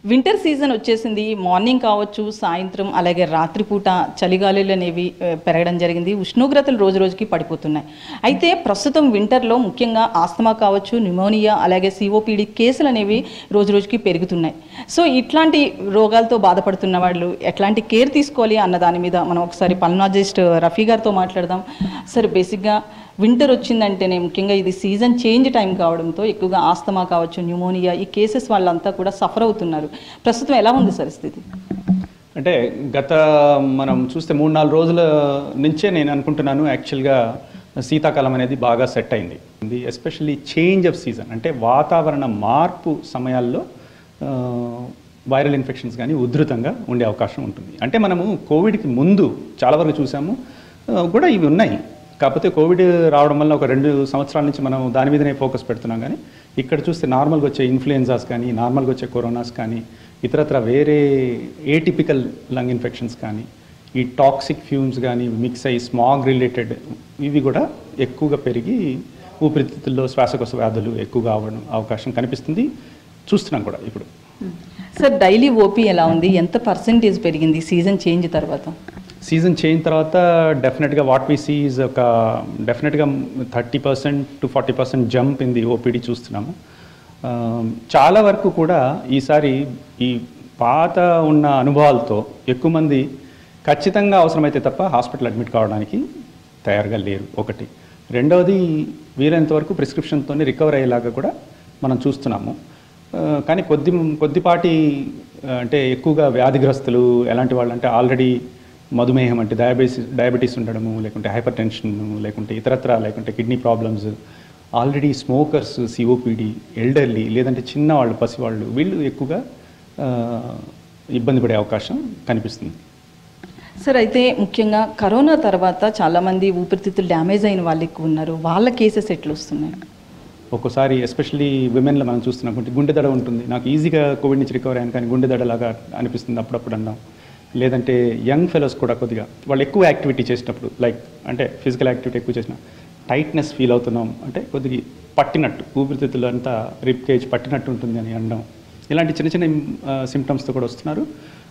winter season వచ్చేసింది morning కావచ్చు సాయంత్రం అలాగే రాత్రిపూట చలిగాలులు అనేవి ఆ, పెరగడం జరిగింది ఉష్ణోగ్రతలు రోజు రోజుకి పడిపోతున్నాయి అయితే ప్రస్తుతం వింటర్లో ముఖ్యంగా ఆస్తమా కావచ్చు న్యూమోనియా అలాగే సిఓపిడి కేసులు అనేవి రోజు రోజుకి పెరుగుతున్నాయి సో ఇట్లాంటి రోగాలతో బాధపడుతున్న వాళ్ళు ఎట్లాంటి కేర్ తీసుకోవాలి అన్న దాని మీద మనం ఒకసారి పల్నాలజిస్ట్ రఫీ గారితో మాట్లాడదాం సార్ బేసిక్గా వింటర్ వచ్చిందంటేనే ముఖ్యంగా ఇది సీజన్ చేంజ్ టైం కావడంతో ఎక్కువగా ఆస్తమా కావచ్చు న్యూమోనియా ఈ కేసెస్ వాళ్ళంతా కూడా సఫర్ అవుతున్నారు ప్రస్తుతం ఎలా ఉంది సార్ స్థితి అంటే గత మనం చూస్తే మూడు నాలుగు రోజుల నుంచే నేను అనుకుంటున్నాను యాక్చువల్గా శీతాకాలం అనేది బాగా సెట్ అయింది ఇది ఎస్పెషల్లీ చేంజ్ ఆఫ్ సీజన్ అంటే వాతావరణ మార్పు సమయాల్లో వైరల్ ఇన్ఫెక్షన్స్ కానీ ఉధృతంగా ఉండే అవకాశం ఉంటుంది అంటే మనము కోవిడ్కి ముందు చాలా వరకు చూసాము ఆ, కూడా ఇవి ఉన్నాయి కాకపోతే కోవిడ్ రావడం వల్ల ఒక రెండు సంవత్సరాల నుంచి మనం దాని మీదనే ఫోకస్ పెడుతున్నాం కానీ ఇక్కడ చూస్తే నార్మల్గా వచ్చే ఇన్ఫ్లుయెన్జాస్ కానీ నార్మల్గా వచ్చే కరోనాస్ కానీ ఇతరత్ర వేరే ఏటిపికల్ లంగ్ ఇన్ఫెక్షన్స్ కానీ ఈ టాక్సిక్ ఫ్యూమ్స్ కానీ మిక్స్ అయ్యి స్మాగ్ రిలేటెడ్ ఇవి కూడా ఎక్కువగా పెరిగి ఊపిరితిత్తుల్లో శ్వాసకోశ వ్యాధులు ఎక్కువగా అవ్వడం అవకాశం కనిపిస్తుంది చూస్తున్నాం కూడా ఇప్పుడు సార్ డైలీ ఓపీ ఎలా ఉంది ఎంత పర్సెంటేజ్ పెరిగింది సీజన్ చేంజ్ తర్వాత సీజన్ చేంజ్ తర్వాత డెఫినెట్గా వాట్ వి సీ ఈజ్ ఒక డెఫినెట్గా thirty percent to forty percent jump in the OPD చూస్తున్నాము ఆ, చాలా వరకు కూడా ఈసారి ఈ పాత ఉన్న అనుభవాలతో ఎక్కువ మంది ఖచ్చితంగా అవసరమైతే తప్ప హాస్పిటల్ అడ్మిట్ కావడానికి తయారుగా లేరు ఒకటి రెండవది వీలైనంత వరకు ప్రిస్క్రిప్షన్తోనే రికవర్ అయ్యేలాగా కూడా మనం చూస్తున్నాము ఆ, కానీ కొద్ది కొద్దిపాటి ఆ, అంటే ఎక్కువగా వ్యాధిగ్రస్తులు ఎలాంటి వాళ్ళు అంటే ఆల్రెడీ మధుమేహం అంటే డయాబెటీస్ డయాబెటీస్ ఉండడము లేకుంటే హైపర్ టెన్షన్ లేకుంటే ఇతరత్ర లేకుంటే kidney problems already smokers COPD elderly లేదంటే చిన్నవాళ్ళు పసివాళ్ళు వీళ్ళు ఎక్కువగా ఆ, ఇబ్బంది పడే అవకాశం కనిపిస్తుంది సార్ అయితే ముఖ్యంగా కరోనా తర్వాత చాలామంది ఊపిరితిత్తులు డ్యామేజ్ అయిన వాళ్ళు ఎక్కువ ఉన్నారు వాళ్ళ కేసెస్ ఎట్లా వస్తున్నాయి ఒక్కోసారి ఎస్పెషల్లీ విమెన్లో మనం చూస్తున్నాం కొంచెం గుండె దడ ఉంటుంది నాకు ఈజీగా కోవిడ్ నుంచి రికవర్ అయ్యాను కానీ గుండె దడలాగా అనిపిస్తుంది అప్పుడప్పుడు అన్నాం లేదంటే యంగ్ ఫెలోస్ కూడా కొద్దిగా వాళ్ళు ఎక్కువ యాక్టివిటీ చేసినప్పుడు లైక్ అంటే ఫిజికల్ యాక్టివిటీ ఎక్కువ చేసిన టైట్నెస్ ఫీల్ అవుతున్నాం అంటే కొద్దిగా పట్టినట్టు ఊపిరితిత్తులు అంతా రిప్ కేజ్ పట్టినట్టు ఉంటుంది అని అనడం ఇలాంటి చిన్న చిన్న సిమ్టమ్స్తో కూడా వస్తున్నారు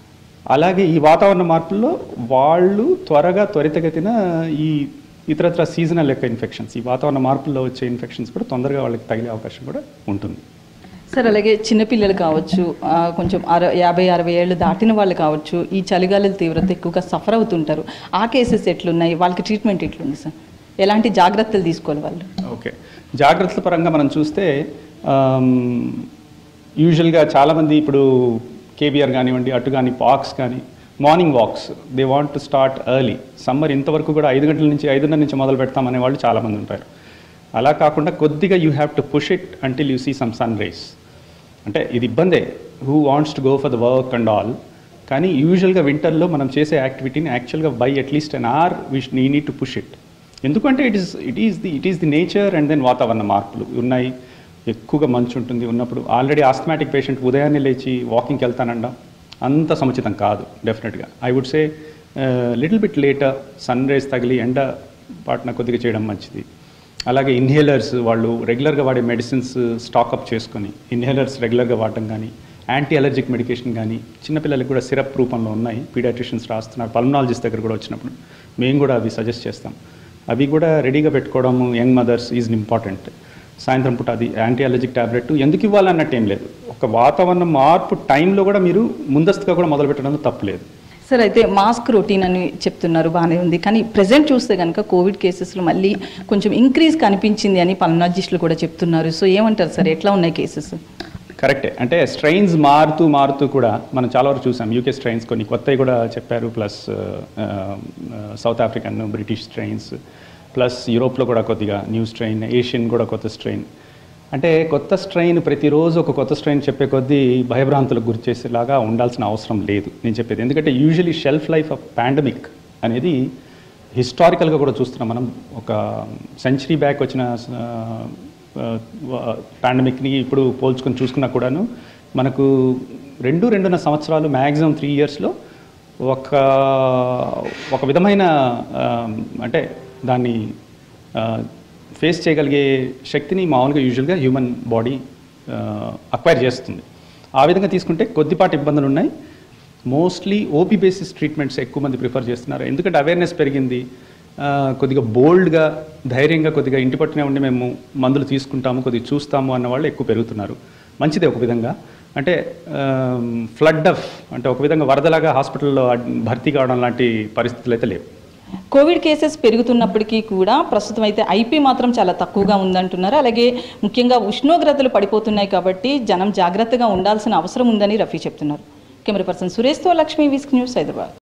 అలాగే ఈ వాతావరణ మార్పుల్లో వాళ్ళు త్వరగా త్వరితగతిన ఈ ఇతరత్ర సీజనల్ యొక్క ఇన్ఫెక్షన్స్ ఈ వాతావరణ మార్పుల్లో వచ్చే ఇన్ఫెక్షన్స్ కూడా తొందరగా వాళ్ళకి తగిలే అవకాశం కూడా ఉంటుంది సార్ అలాగే చిన్నపిల్లలు కావచ్చు ఆ, కొంచెం అర యాభై అరవై ఏళ్ళు దాటిన వాళ్ళు కావచ్చు ఈ చలిగాలుల తీవ్రత ఎక్కువగా సఫర్ అవుతుంటారు ఆ కేసెస్ ఎట్లున్నాయి వాళ్ళకి ట్రీట్మెంట్ ఎట్లుంది సార్ ఎలాంటి జాగ్రత్తలు తీసుకోవాలి వాళ్ళు ఓకే జాగ్రత్తల పరంగా మనం చూస్తే యూజువల్గా చాలామంది ఇప్పుడు కేబిఆర్ కానివ్వండి అటు కానీ పాక్స్ కానీ morning walks they want to start early summer ఇంతవరకు కూడా ఐదు గంటల నుంచి ఐదున్నర నుంచి మొదలు పెడతామనే వాళ్ళు చాలామంది ఉంటారు అలా కాకుండా కొద్దిగా you have to push it until you see some sunrise అంటే ఇది ఇబ్బందే who wants to go for the work and all కానీ యూజువల్గా వింటర్లో మనం చేసే యాక్టివిటీని యాక్చువల్గా బై అట్లీస్ట్ అన్ అవర్ విష్ నీ నీడ్ టు పుష్ ఇట్ ఎందుకంటే it is it is the it is the nature and then వాతావరణ మార్పులు ఉన్నాయి ఎక్కువగా మంచు ఉంటుంది ఉన్నప్పుడు ఆల్రెడీ ఆస్థమాటిక్ పేషెంట్ ఉదయాన్నే లేచి వాకింగ్కి వెళ్తానండం అంత సముచితం కాదు డెఫినెట్గా I would say little bit later sun rays తగిలి ఎండ పాటన కొద్దిగా చేయడం మంచిది అలాగే ఇన్హేలర్స్ వాళ్ళు రెగ్యులర్గా వాడే మెడిసిన్స్ స్టాకప్ చేసుకొని ఇన్హేలర్స్ రెగ్యులర్గా వాడటం కానీ యాంటీ అలర్జిక్ మెడికేషన్ కానీ చిన్నపిల్లలకి కూడా సిరప్ రూపంలో ఉన్నాయి పీడియాట్రిషియన్స్ రాస్తున్నారు పల్మనాలజిస్ట్ దగ్గర కూడా వచ్చినప్పుడు మేము కూడా అవి సజెస్ట్ చేస్తాం అవి కూడా రెడీగా పెట్టుకోవడం యంగ్ మదర్స్ ఈజ్ ఇంపార్టెంట్ సాయంత్రం పూట అది యాంటీ అలర్జిక్ టాబ్లెట్ ఎందుకు ఇవ్వాలన్నట్టు ఏం లేదు ఒక వాతావరణ మార్పు టైంలో కూడా మీరు ముందస్తుగా కూడా మొదలు పెట్టడం తప్పులేదు సార్ అయితే మాస్క్ రొటీన్ అని చెప్తున్నారు బాగానే ఉంది కానీ ప్రజెంట్ చూస్తే కనుక కోవిడ్ కేసెస్లో మళ్ళీ కొంచెం ఇంక్రీజ్ కనిపించింది అని పల్మనాలజిస్టులు కూడా చెప్తున్నారు సో ఏమంటారు సార్ ఎట్లా ఉన్నాయి కేసెస్ కరెక్టే అంటే స్ట్రెయిన్స్ మారుతూ మారుతూ కూడా మనం చాలా వరకు చూసాం యూకే స్ట్రెయిన్స్ కొన్ని కొత్తవి కూడా చెప్పారు plus South African British strains plus యూరోప్లో కూడా కొద్దిగా న్యూ స్ట్రెయిన్ ఏషియన్ కూడా కొత్త స్ట్రెయిన్ అంటే కొత్త స్ట్రెయిన్ ప్రతిరోజు ఒక కొత్త స్ట్రెయిన్ చెప్పే కొద్దీ భయభ్రాంతులకు గురి చేసేలాగా ఉండాల్సిన అవసరం లేదు నేను చెప్పేది ఎందుకంటే usually shelf life of pandemic అనేది హిస్టారికల్గా కూడా చూస్తున్నాం మనం ఒక సెంచరీ బ్యాక్ వచ్చిన పాండమిక్ని ఇప్పుడు పోల్చుకొని చూసుకున్నా కూడాను మనకు రెండు రెండున్నర సంవత్సరాలు మ్యాక్సిమం త్రీ ఇయర్స్లో ఒక ఒక విధమైన ఆ, అంటే దాన్ని ఫేస్ చేయగలిగే శక్తిని మామూలుగా యూజువల్గా హ్యూమన్ బాడీ అక్వైర్ చేస్తుంది ఆ విధంగా తీసుకుంటే కొద్దిపాటి ఇబ్బందులు ఉన్నాయి మోస్ట్లీ ఓపీ బేసిస్ ట్రీట్మెంట్స్ ఎక్కువ మంది ప్రిఫర్ చేస్తున్నారు ఎందుకంటే అవేర్నెస్ పెరిగింది ఆ, కొద్దిగా బోల్డ్గా ధైర్యంగా కొద్దిగా ఇంటి పట్టునే ఉండి మేము మందులు తీసుకుంటాము కొద్దిగా చూస్తాము అన్న వాళ్ళు ఎక్కువ పెరుగుతున్నారు మంచిదే ఒక విధంగా అంటే ఫ్లడ్ ఆఫ్ అంటే ఒక విధంగా వరదలాగా హాస్పిటల్లో అడ్- భర్తీ కావడం లాంటి పరిస్థితులు అయితే లేవు కోవిడ్ కేసెస్ పెరుగుతున్నప్పటికీ కూడా ప్రస్తుతం అయితే ఐపీ మాత్రం చాలా తక్కువగా ఉందంటున్నారు అలాగే ముఖ్యంగా ఉష్ణోగ్రతలు పడిపోతున్నాయి కాబట్టి జనం జాగ్రత్తగా ఉండాల్సిన అవసరం ఉందని రఫీ చెప్తున్నారు కెమెరా పర్సన్ సురేష్తో లక్ష్మీ విస్క్ న్యూస్ హైదరాబాద్